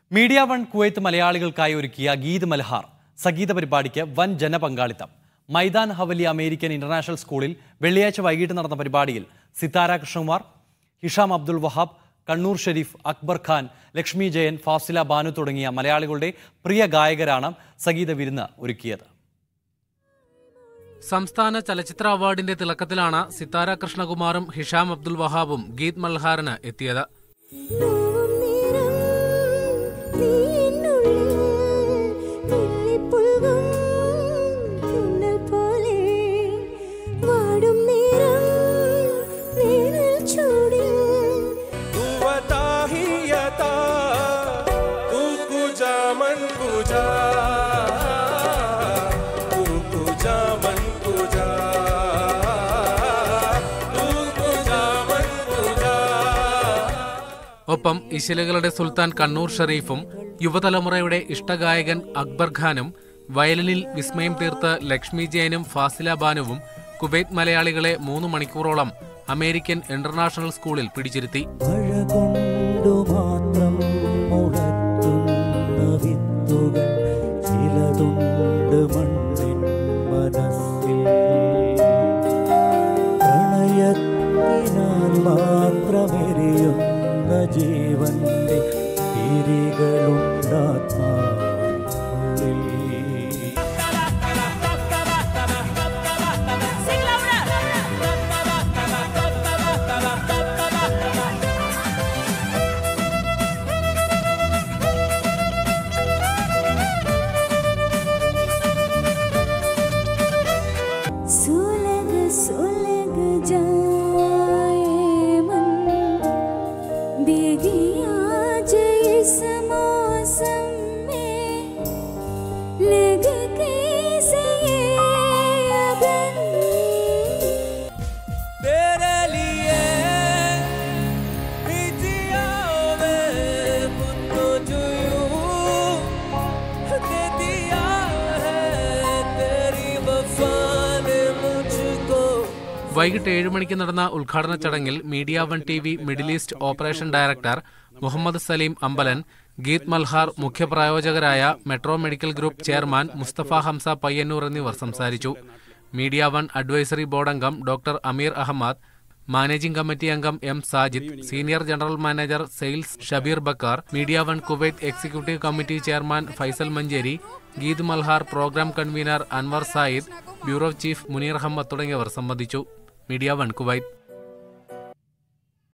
media One Kuwait മലയാളികൾക്കായി ഒരുക്കിയ ഗീത് മൽഹാർ സംഗീത പരിപാടിക്ക് വൻ ജനപങ്കാളിത്തം മൈതാൻ ഹവലി അമേരിക്കൻ ഇന്റർനാഷണൽ സ്കൂളിൽ വെള്ളിയാഴ്ച വൈകിട്ട് നടന്ന പരിപാടിയിൽ സിത്താര കൃഷ്ണകുമാർ ഹിഷാം അബ്ദുൾ വഹാബ് കണ്ണൂർ ഷെരീഫ് അക്ബർ ഖാൻ ലക്ഷ്മി ജയൻ ഫാസില ബാനു തുടങ്ങിയ മലയാളികളുടെ പ്രിയ ഗായകരാണ് സംഗീത വിരുന്ന് ഒരുക്കിയത് സംസ്ഥാന ചലച്ചിത്ര അവാർഡിന്റെ തിളക്കത്തിലാണ് സിത്താര കൃഷ്ണകുമാറും ഹിഷാം അബ്ദുൽ വഹാബും ഗീത് മൽഹാറിന് എത്തിയത് നോവും നേരം നീ എന്നുള്ളിൽ വെള്ളിപ്പുൽകും തുന്നൽ പോലെ വാടും നേരം വേനൽ ചൂടിൽ Kuwatahiyata Kukujaman puja Kukujaman puja Kukujaman puja ഒപ്പം ഇശലുകളുടെ സുൽത്താൻ കണ്ണൂർ ഷെരീഫും യുവതലമുറയുടെ ഇഷ്ടഗായകൻ അക്ബർ ഖാനും വയലിനിൽ വിസ്മയം തീർത്ത് ലക്ഷ്മി ജയനും ഫാസില ബാനുവും കുവൈത്ത് മലയാളികളെ മൂന്ന് മണിക്കൂറോളം അമേരിക്കൻ ഇന്റർനാഷണൽ സ്കൂളിൽ പിടിച്ചിരുത്തി മഴ കൊണ്ടു മാത്രം മുളയ്ക്കുന്ന വിത്തുകൾ ചിലതുണ്ട് മണ്ണിൻ മനസ്സിൽ പ്രണയത്തിനാൽ മാത്രമെരിയുന്ന ജീവന്റെ തിരികളുണ്ടാത്മാവുള്ളിൽ सुलग सुलग जाए मन भीगी आज इस मौसम में लग कैसे ये अगन तेरे लिए बिजिया में खुद को जो यूं दे दिया है तेरी वफा ने मुझको വൈകിട്ട് ഏഴ് മണിക്ക് നടന്ന ഉദ്ഘാടന ചടങ്ങിൽ Media One T V Middle East operation director Muhammad Saleem Ambalan Geet Malhar മുഖ്യപ്രായോജകരായ Metro medical group chairman Mustafa Hamza Payyanur എന്നിവർ സംസാരിച്ചു മീഡിയ വൺ അഡ്വൈസറി ബോർഡ് അംഗം doctor Ameer Ahmed managing committee അംഗം M Sajid senior general manager sales Shabeer Bakkar Media One Kuwait executive committee chairman Faisal Manjeri Geet Malhar programme convener Anwar Sayed bureau chief Muneer Ahmed തുടങ്ങിയവർ സംബന്ധിച്ചു media One Kuwait